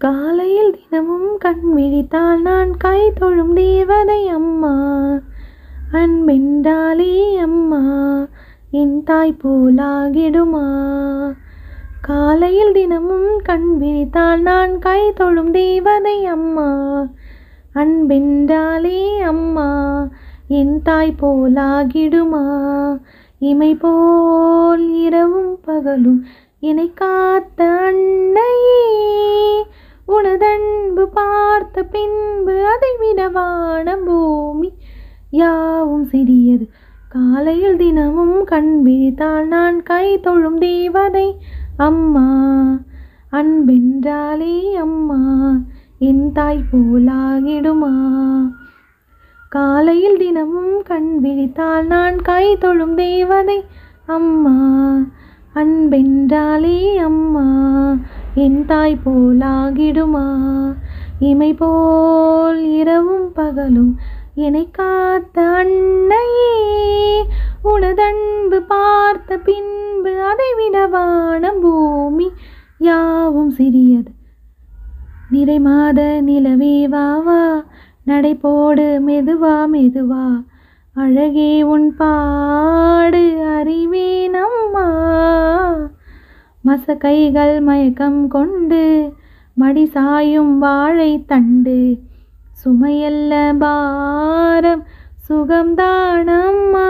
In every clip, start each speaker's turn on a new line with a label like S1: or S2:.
S1: காலையில் தினமும் கண் விழித்தால் நான் கை தொழும் தேவதை அம்மா அன்பென்றாலே அம்மா என் தாய் போலாகிடுமா காலையில் தினமும் கண் விழித்தால் நான் கை தொழும் தேவதை அம்மா அன்பென்றாலே அம்மா என் தாய் போலாகிடுமா இமை போல் இரவும் பகலும் என்னை காத்த அன்னையே உனதன்பு பார்த்த பின்பு அதை விடவான பூமி யாவும் சிறியது காலையில் தினமும் கண் விழித்தால் நான் கை தொழும் தேவதை அம்மா அன்பென்றாலே அம்மா என் தாய் போலாகிடுமா காலையில் தினமும் கண் விழித்தால் நான் கை தொழும் தேவதை அம்மா அன்பென்றாலே அம்மா என் தாய் போலாகிடுமா இமை போல் இரவும் பகலும் என்னை காத்த அன்னையே உனதன்பு பார்த்த பின்பு அதை விடவான பூமி யாவும் சிறியது நிறை மாத நிலவே வா வா நடை போடு மெதுவா மெதுவா அழகே உன் பாடு அறிவேன் அம்மா மசக்கைகள் மயக்கம் கொண்டு மடி சாயும் வாழை தண்டு சுமையல்ல பாரம் சுகம்தானம்மா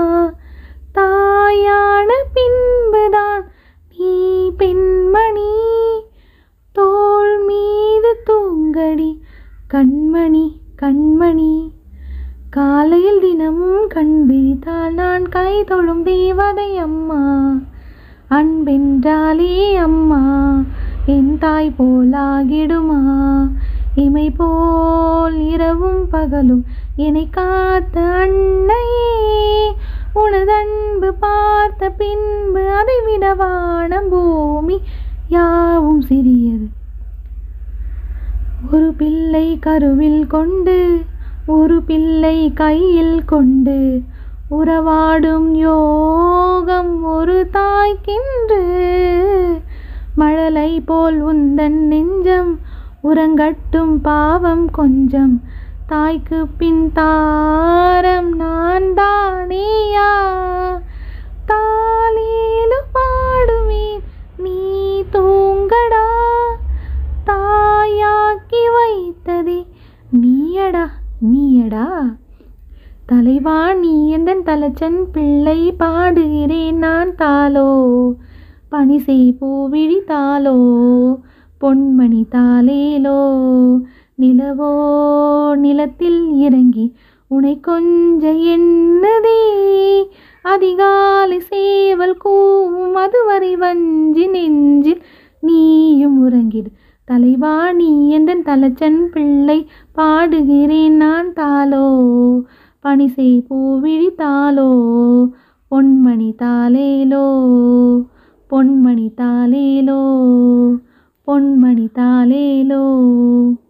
S1: தாயான பின்புதான் நீ பெண்மணி தோள் மீது தூங்கடி கண்மணி கண்மணி காலையில் தினமும் கண் விழித்தால் நான் கை தொழும் தேவதை அம்மா அன்பென்றாலே அம்மா என் தாய் போலாகிடுமா இமை போல் இரவும் பகலும் என்னை காத்த அன்னையே உனதன்பு பார்த்த பின்பு அதை விடவான பூமி யாவும் சிறியது ஒரு பிள்ளை கருவில் கொண்டு ஒரு பிள்ளை கையில் கொண்டு உறவாடும் யோகம் ஒரு தாய்க்கின்று மழலை போல் உந்தன் நெஞ்சம் உறங்கட்டும் பாவம் கொஞ்சம் தாய்க்கு பின் தாரம் நான் தானேயா தாலேலு பாடுவேன் நீ தூங்கடா தாயாக்கி வைத்ததே நீயடா நீயடா தலைவா நீ எந்தன் தலைச்சன் பிள்ளை பாடுகிறேன் நான் தாளோ பனிசை பூவிழி தாளோ பொன்மணி தாளேலோ நிலவோ நிலத்தில் இறங்கி உனை கொஞ்ச என்னதே அதிகாலை சேவல் கூவும் அதுவரை வஞ்சி நெஞ்சில் நீயும் உறங்கிடு தலைவா நீ எந்தன் தலைச்சன் பிள்ளை பாடுகிறேன் நான் தாளோ பனிசை பூவிழி தாளோ பொன்மணி தாளேலோ பொன்மணி தாளேலோ பொன்மணி தாளேலோ